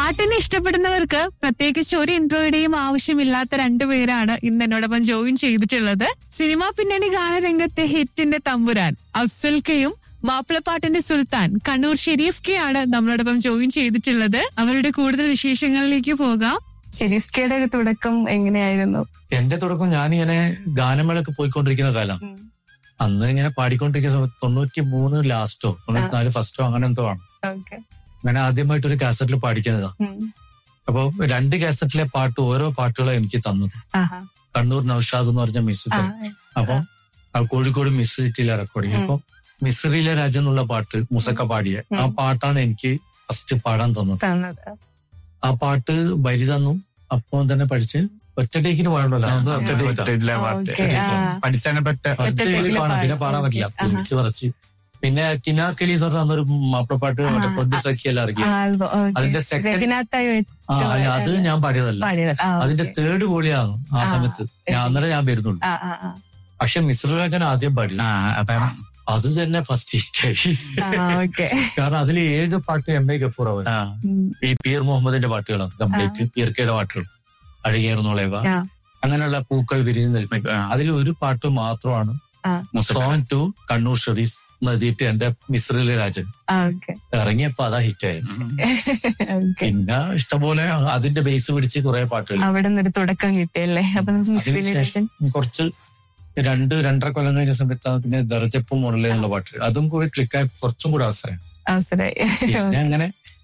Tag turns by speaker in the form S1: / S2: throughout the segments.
S1: പാട്ടിനെ ഇഷ്ടപ്പെടുന്നവർക്ക് പ്രത്യേകിച്ച് ഒരു ഇൻട്രോയുടെയും ആവശ്യമില്ലാത്ത രണ്ടുപേരാണ് ഇന്ന് എന്നോടൊപ്പം ജോയിൻ ചെയ്തിട്ടുള്ളത് സിനിമാ പിന്നണി ഗാനരംഗത്തെ ഹിറ്റിന്റെ തമ്പുരാൻ അഫ്സൽ കെയും മാപ്പിളപ്പാട്ടിന്റെ സുൽത്താൻ കണ്ണൂർ ഷെരീഫ് കെ ആണ് നമ്മളോടൊപ്പം ജോയിൻ ചെയ്തിട്ടുള്ളത് അവരുടെ കൂടുതൽ വിശേഷങ്ങളിലേക്ക് പോകാം ഷെരീഫ് കെയുടെ തുടക്കം എങ്ങനെയായിരുന്നു
S2: എന്റെ തുടക്കം ഞാനിങ്ങനെ ഗാനമേളൊക്കെ പോയിക്കൊണ്ടിരിക്കുന്ന കാലം അന്ന് ഇങ്ങനെ പാടിക്കൊണ്ടിരിക്കുന്ന സമയത്ത് തൊണ്ണൂറ്റി മൂന്ന് ലാസ്റ്റോ തൊണ്ണൂറ്റിനാല് ഫസ്റ്റോ അങ്ങനെ എന്തോ ആണ്
S1: ഓക്കെ
S2: അങ്ങനെ ആദ്യമായിട്ട് ഒരു കാസറ്റിൽ പാടിക്കുന്നതാ അപ്പൊ രണ്ട് കാസറ്റിലെ പാട്ട് ഓരോ പാട്ടുകളും എനിക്ക് തന്നത് കണ്ണൂർ നൌഷാദ് എന്ന് പറഞ്ഞ മ്യൂസിക് അപ്പൊ ആ കോഴിക്കോട് മിസ് സിറ്റിയിലെ റെക്കോർഡിങ് അപ്പൊ മിസ്രിയിലെ രാജ എന്നുള്ള പാട്ട് മുസക്ക പാടിയ ആ പാട്ടാണ് എനിക്ക് ഫസ്റ്റ് പാടാൻ തന്നത് ആ പാട്ട് വരി തന്നു അപ്പൊ തന്നെ പഠിച്ച് ഒറ്റ ടേക്കിന് പാടണല്ലോ അത് ഒറ്റ ടേക്കാ.
S3: ഇതിലെ പാട്ട്
S1: ഓക്കേ, ആ.
S3: പഠിച്ചാണ് പറ്റ
S2: ഒറ്റ ടേക്കിൽ പാടാം പിന്നെ പാടാൻ പറ്റില്ല
S1: ആ.
S2: പിടിച്ച് പറിച്ച് പിന്നെ കിനാക്കലി എന്ന് പറഞ്ഞ അന്നൊരു മാപ്പിളപ്പാട്ട് മറ്റേ പൊടി സഖിയെല്ലാം ഇറക്കി അതിന്റെ second-
S1: രജനാത്തായി
S2: ആ അത് ഞാൻ പാടിയതല്ല
S1: പാടിയത് ആ,
S2: അതിന്റെ
S1: ഓക്കേ.
S2: തേർഡ് കോളിയാണ് ആ
S1: ആ.
S2: സമയത്ത് ഞാൻ അന്നേരം ഞാൻ വരുന്നുള്ളൂ
S1: ആ, ആ, ആ.
S2: പക്ഷെ മിശ്രരാജൻ ആദ്യം പാടി
S3: ആ അതാണ്
S2: അത് തന്നെ ഫസ്റ്റ് ഹിറ്റായി
S1: ആ, ഓക്കേ.
S2: കാരണം അതിൽ ഏഴ് പാട്ട് എം എ ഗഫൂർ അവർ
S3: ആ
S1: ഉം.
S2: ഈ പീർ മുഹമ്മദിന്റെ പാട്ടുകളാണ് കംപ്ലീറ്റ് പീർക്കയുടെ പാട്ടുകൾ അഴകേറുന്നോളേവ
S1: ആ,
S2: അങ്ങനെയുള്ള പൂക്കൾ വിരിഞ്ഞ് നിൽക്കും
S3: ആ.
S2: അതിൽ ഒരു പാട്ട് മാത്രമാണ്
S1: ആ,
S2: സോങ് ടു കണ്ണൂർ ഷെറീഫ് നദിയിട്ട് എന്റെ മിശ്രിലെ രാജൻ
S1: ആ, ഓക്കേ.
S2: ഇറങ്ങിയപ്പോ അതാ ഹിറ്റായത്
S1: ഓക്കേ.
S2: പിന്നെ ഇഷ്ടംപോലെ അതിന്റെ ബേസ് പിടിച്ച് കുറെ പാട്ടുകൾ
S1: അവിടെ നിന്നൊരു തുടക്കം കിട്ടിയല്ലേ അപ്പൊ നമുക്ക് മുസ്ലിം
S2: അതിനുശേഷം കുറച്ച് രണ്ട് രണ്ടര കൊല്ലം കഴിഞ്ഞ സമയത്താണ് പിന്നെ ദർജപ്പും മുരളിയുള്ള പാട്ട് അതും കൂടി ക്ലിക്കായി കുറച്ചും കൂടി അവസരം
S1: അവസരമായി
S2: പിന്നെ അങ്ങനെ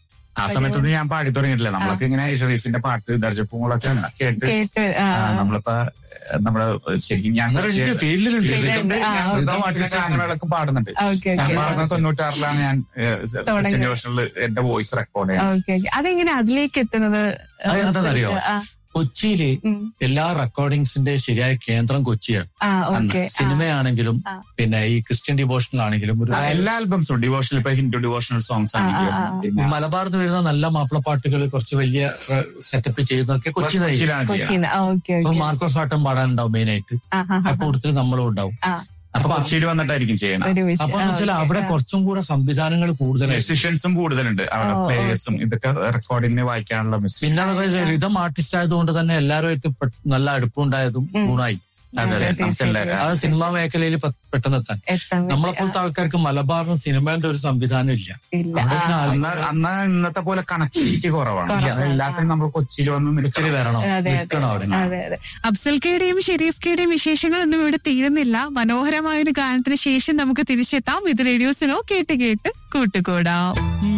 S3: ആ സമയത്തൊന്നും ഞാൻ പാടി തുടങ്ങിയിട്ടില്ല നമ്മളൊക്കെ ഇങ്ങനെ ഷെറീഫിന്റെ പാട്ട് ദർജപ്പൂങ്ങളൊക്കെ കേട്ട്
S1: കേട്ട് ആ,
S3: ആ, നമ്മളിപ്പോ ഏഹ്, നമ്മള് ശരിക്കും ഞാൻ
S2: അങ്ങനെ
S3: കുറച്ച്
S2: എനിക്ക് ഫീൽഡിലുണ്ട്
S1: ഫീൽഡിലുണ്ട്. ആ,
S3: ഞാൻ
S2: ഓക്കേ.
S3: പാട്ടിലെ ഗാനങ്ങളൊക്കെ പാടുന്നുണ്ട്
S1: ഓക്കെ
S3: ഞാൻ
S1: ഓക്കെ
S3: പാടുന്ന തൊണ്ണൂറ്റാറിലാണ് ഞാൻ
S1: തുടങ്ങി.
S3: ഡിവിഷനിൽ എന്റെ വോയിസ് റെക്കോർഡ് ചെയ്യാൻ
S1: ഓക്കെ ഓക്കെ അതെങ്ങനെ അതിലേക്ക് എത്തുന്നത്
S2: അതെന്താണെന്നറിയോ?
S1: ആ,
S2: കൊച്ചിയില്
S1: ഉം.
S2: എല്ലാ റെക്കോർഡിങ്സിന്റെ ശരിയായ കേന്ദ്രം കൊച്ചിയാണ്
S1: ആ ഓക്കെ
S2: സിനിമയാണെങ്കിലും
S1: ആ.
S2: പിന്നെ ഈ ക്രിസ്ത്യൻ ഡിവോഷണൽ ആണെങ്കിലും ഒരു
S3: ആ, എല്ലാ ആൽബംസും ഡിവോഷണൽ ഇപ്പൊ ഹിന്ദു ഡിവോഷണൽ സോങ്സ് ആണെങ്കിലും
S1: ആ, ആ, ആ.
S3: പിന്നെ
S2: മലബാറിന്ന് വരുന്ന നല്ല മാപ്പിളപ്പാട്ടുകൾ കുറച്ച് വലിയ സെറ്റപ്പ് ചെയ്യുന്നതൊക്കെ കൊച്ചിയിലായി
S3: കൊച്ചിയിലാണ് ചെയ്യുക
S1: കൊച്ചിന്ന് ഓക്കെ
S2: ഇപ്പൊ
S1: ഓക്കെ
S2: മാർക്കോസ് ആട്ടം പാടാനുണ്ടാവും മെയിൻ ആയിട്ട്
S1: ആ ആ
S2: ആ കൂട്ടത്തിൽ നമ്മളും ഉണ്ടാവും
S1: ആ
S3: അപ്പൊ കൊച്ചിയിൽ വന്നിട്ടായിരിക്കും ചെയ്യണം
S1: ഒരു വിഷയം
S2: അപ്പൊ എന്ന് വെച്ചാൽ
S1: ആ,
S2: അവിടെ
S1: ഓക്കേ.
S2: കുറച്ചും കൂടെ സംവിധാനങ്ങൾ കൂടുതലായിരിക്കും
S3: മ്യൂസിഷ്യൻസും കൂടുതലുണ്ട് അവിടെ
S1: ഓ,
S3: പ്ലേയേഴ്സും ഇതൊക്കെ റെക്കോർഡിങ്ങിന് വായിക്കാനുള്ള മ്യൂസിക്
S2: പിന്നെ അതുപോലെ റിതം ആർട്ടിസ്റ്റ് ആയതുകൊണ്ട് തന്നെ എല്ലാവരുമായിട്ട് പെ- നല്ല അടുപ്പുണ്ടായതും ഗുണായി
S3: അതെ അതെ
S1: ശരി,
S3: നമുക്ക്
S1: ശരി.
S3: എല്ലാവരും
S2: അത് സിനിമാ മേഖലയിൽ പെ- പെട്ടെന്ന് എത്താൻ
S1: എത്താൻ പറ്റി.
S2: നമ്മളെപ്പോലത്തെ ആൾക്കാർക്ക് മലബാറിന് സിനിമയുടെ ഒരു സംവിധാനം ഇല്ല
S1: ഇല്ല
S2: അവിടെ പിന്നെ
S1: ആ,
S3: അന്ന് അന്ന് ഇന്നത്തെ പോലെ കണക്ടിവിറ്റി കുറവാണ്
S1: കുറവാണ്.
S3: എല്ലാത്തിനും നമ്മൾ കൊച്ചിയിൽ വന്ന്
S2: ഇച്ചിരി
S3: നിൽക്കണം.
S2: വരണം
S1: അതെ അതെ
S2: നിൽക്കണം അവിടെ
S1: അതെ അതെ അഫ്സൽ കെയുടെയും ഷെരീഫ് കെയുടെയും വിശേഷങ്ങളൊന്നും ഇവിടെ തീരുന്നില്ല മനോഹരമായ ഒരു ഗാനത്തിന് ശേഷം നമുക്ക് തിരിച്ചെത്താം ഇത് റേഡിയോസിനോ കേട്ട് കേട്ട് കൂട്ടുകൂടാം